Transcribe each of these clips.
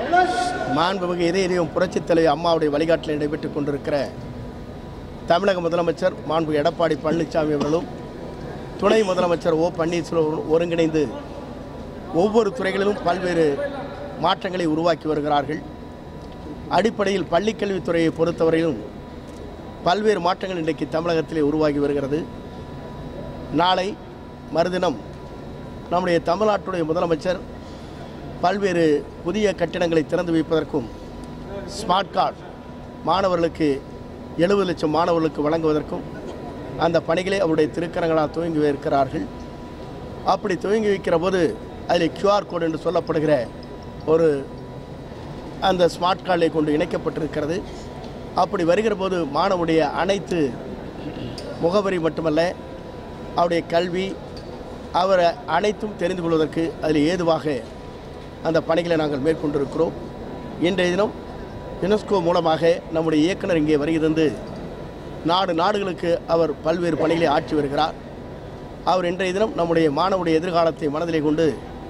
மாண்புமிகு இதய இதயம் புரட்சித் தலைவி அம்மாவுடைய வழிகாட்டில் நடைபெற்றுக் கொண்டிருக்கிற தமிழக முதலமைச்சர் மாண்பு எடப்பாடி பழனிசாமி அவர்களும் துணை முதலமைச்சர் ஓ பன்னீர்செல்வம் ஒருங்கிணைந்து ஒவ்வொரு துறைகளிலும் பல்வேறு மாற்றங்களை உருவாக்கி வருகிறார்கள் அடிப்படையில் பள்ளிக்கல்வித்துறையை பொறுத்தவரையிலும் பல்வேறு மாற்றங்கள் இன்றைக்கு தமிழகத்திலே உருவாகி வருகிறது நாளை மறுதினம் நம்முடைய தமிழ்நாட்டுடைய முதலமைச்சர் பல்வேறு புதிய கட்டிடங்களை திறந்து வைப்பதற்கும் ஸ்மார்ட் கார்டு மாணவர்களுக்கு எழுபது லட்சம் மாணவர்களுக்கு வழங்குவதற்கும் அந்த பணிகளை அவருடைய திருக்கரங்களால் துவங்கி வைக்கிறார்கள் அப்படி துவங்கி வைக்கிற போது அதில் கியூஆர் கோடு என்று சொல்லப்படுகிற ஒரு அந்த ஸ்மார்ட் கார்டை கொண்டு இணைக்கப்பட்டிருக்கிறது அப்படி வருகிற போது மாணவனுடைய அனைத்து முகவரி மட்டுமல்ல அவருடைய கல்வி அவர் அனைத்தும் தெரிந்து கொள்வதற்கு அதில் ஏதுவாக அந்த பணிகளை நாங்கள் மேற்கொண்டிருக்கிறோம் இன்றைய தினம் யுனெஸ்கோ மூலமாக நம்முடைய இயக்குனர் இங்கே வருகிறது நாடு நாடுகளுக்கு அவர் பல்வேறு பணிகளை ஆற்றி வருகிறார் அவர் இன்றைய தினம் நம்முடைய மாணவருடைய எதிர்காலத்தை மனதிலே கொண்டு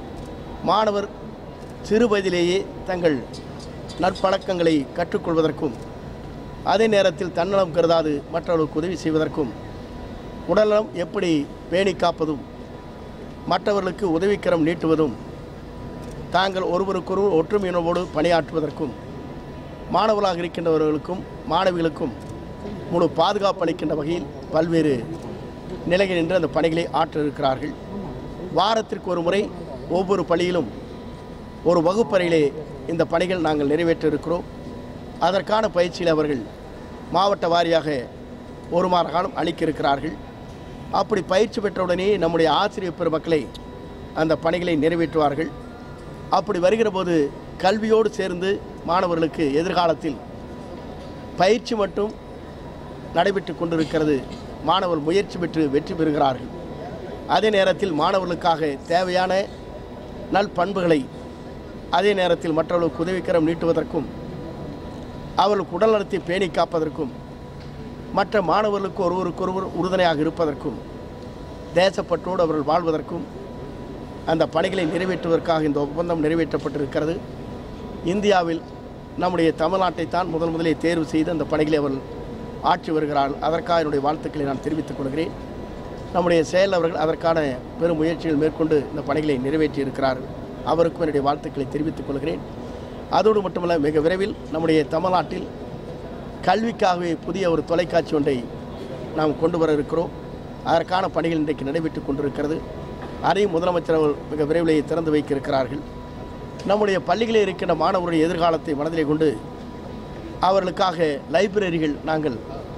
மாணவர் சிறு வயதிலேயே தங்கள் நற்பழக்கங்களை கற்றுக்கொள்வதற்கும் அதே நேரத்தில் தன்னலம் கருதாது மற்றவர்களுக்கு உதவி செய்வதற்கும் உடல்நலம் எப்படி பேணி காப்பதும் மற்றவர்களுக்கு உதவிக்கரம் நீட்டுவதும் தாங்கள் ஒருவருக்கொருவர் ஒற்றுமையினோடு பணியாற்றுவதற்கும் மாணவர்களாக இருக்கின்றவர்களுக்கும் மாணவிகளுக்கும் முழு பாதுகாப்பு அளிக்கின்ற வகையில் பல்வேறு நிலையில் நின்று அந்த பணிகளை ஆற்ற இருக்கிறார்கள் வாரத்திற்கு ஒரு முறை ஒவ்வொரு பள்ளியிலும் ஒரு வகுப்பறையிலே இந்த பணிகள் நாங்கள் நிறைவேற்ற இருக்கிறோம் அதற்கான பயிற்சியில் அவர்கள் மாவட்ட வாரியாக ஒரு மாத காலம் அளிக்க இருக்கிறார்கள் அப்படி பயிற்சி பெற்றவுடனே நம்முடைய ஆசிரியர் பெருமக்களை அந்த பணிகளை நிறைவேற்றுவார்கள் அப்படி வருகிற போது கல்வியோடு சேர்ந்து மாணவர்களுக்கு எதிர்காலத்தில் பயிற்சி மட்டும் நடைபெற்று கொண்டிருக்கிறது மாணவர் முயற்சி பெற்று வெற்றி பெறுகிறார்கள் அதே நேரத்தில் மாணவர்களுக்காக தேவையான நல்பண்புகளை அதே நேரத்தில் மற்றவர்களுக்கு உதவிக்கரம் நீட்டுவதற்கும் அவர்களுக்கு உடல்நலத்தை பேணி காப்பதற்கும் மற்ற மாணவர்களுக்கு ஒருவருக்கொருவர் உறுதுணையாக இருப்பதற்கும் தேசப்பற்றோடு அவர்கள் வாழ்வதற்கும் அந்த பணிகளை நிறைவேற்றுவதற்காக இந்த ஒப்பந்தம் நிறைவேற்றப்பட்டிருக்கிறது இந்தியாவில் நம்முடைய தமிழ்நாட்டை தான் முதல் முதலே தேர்வு செய்து அந்த பணிகளை அவர்கள் ஆற்றி வருகிறார்கள் அதற்காக என்னுடைய வாழ்த்துக்களை நான் தெரிவித்துக் கொள்கிறேன் நம்முடைய செயல் அவர்கள் அதற்கான பெரும் முயற்சிகள் மேற்கொண்டு இந்த பணிகளை நிறைவேற்றி இருக்கிறார்கள் அவருக்கும் என்னுடைய வாழ்த்துக்களை தெரிவித்துக் கொள்கிறேன் அதோடு மட்டுமல்ல மிக விரைவில் நம்முடைய தமிழ்நாட்டில் கல்விக்காகவே புதிய ஒரு தொலைக்காட்சி ஒன்றை நாம் கொண்டு வர இருக்கிறோம் அதற்கான பணிகள் இன்றைக்கு நடைபெற்று கொண்டிருக்கிறது அதையும் முதலமைச்சர் அவர்கள் மிக விரைவிலேயே திறந்து வைக்க இருக்கிறார்கள் நம்முடைய பள்ளிகளில் இருக்கின்ற மாணவருடைய எதிர்காலத்தை மனதிலே கொண்டு அவர்களுக்காக லைப்ரரிகள் நாங்கள்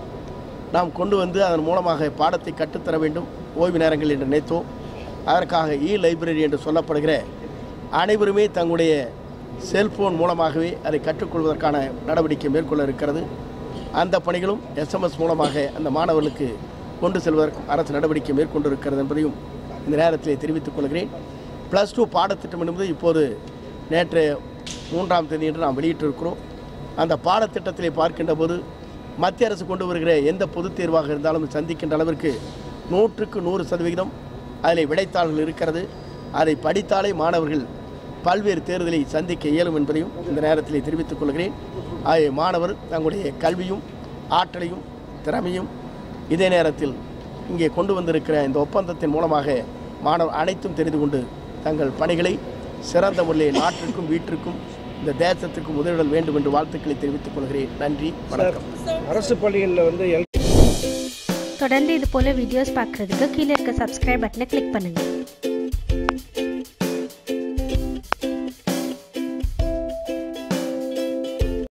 நாம் கொண்டு வந்து அதன் மூலமாக பாடத்தை கற்றுத்தர வேண்டும் ஓய்வு நேரங்கள் என்று நினைத்தோம் அதற்காக இ லைப்ரரி என்று சொல்லப்படுகிற அனைவருமே தங்களுடைய செல்போன் மூலமாகவே அதை கற்றுக்கொள்வதற்கான நடவடிக்கை மேற்கொள்ள இருக்கிறது அந்த பணிகளும் எஸ்எம்எஸ் மூலமாக அந்த மாணவர்களுக்கு கொண்டு செல்வதற்கும் அரசு நடவடிக்கை மேற்கொண்டு இருக்கிறது என்பதையும் இந்த நேரத்தில் தெரிவித்துக் கொள்கிறேன் ப்ளஸ் டூ பாடத்திட்டம் என்பது இப்போது நேற்று மூன்றாம் தேதி என்று நாம் வெளியிட்டிருக்கிறோம் அந்த பாடத்திட்டத்திலே பார்க்கின்ற போது மத்திய அரசு கொண்டு வருகிற எந்த பொதுத் தேர்வாக இருந்தாலும் சந்திக்கின்ற அளவிற்கு நூற்றுக்கு நூறு சதவிகிதம் அதில் விடைத்தாள்கள் இருக்கிறது அதை படித்தாலே மாணவர்கள் பல்வேறு தேர்தலை சந்திக்க இயலும் என்பதையும் இந்த நேரத்தில் தெரிவித்துக் கொள்கிறேன் ஆகிய மாணவர் தங்களுடைய கல்வியும் ஆற்றலையும் திறமையும் இதே நேரத்தில் இங்கே கொண்டு வந்திருக்கிற இந்த ஒப்பந்தத்தின் மூலமாக மாணவர் அனைத்தும் தெரிந்து கொண்டு தங்கள் பணிகளை சிறந்த முறையில் நாட்டிற்கும் வீட்டிற்கும் இந்த தேசத்திற்கும் உதவிடல் வேண்டும் என்று வாழ்த்துக்களை தெரிவித்துக் கொள்கிறேன் நன்றி வணக்கம் அரசு பள்ளிகளில் வந்து எல் தொடர்ந்து இது போல வீடியோஸ் பார்க்குறதுக்கு கீழே இருக்க சப்ஸ்கிரைப் பட்டனை கிளிக் பண்ணுங்கள்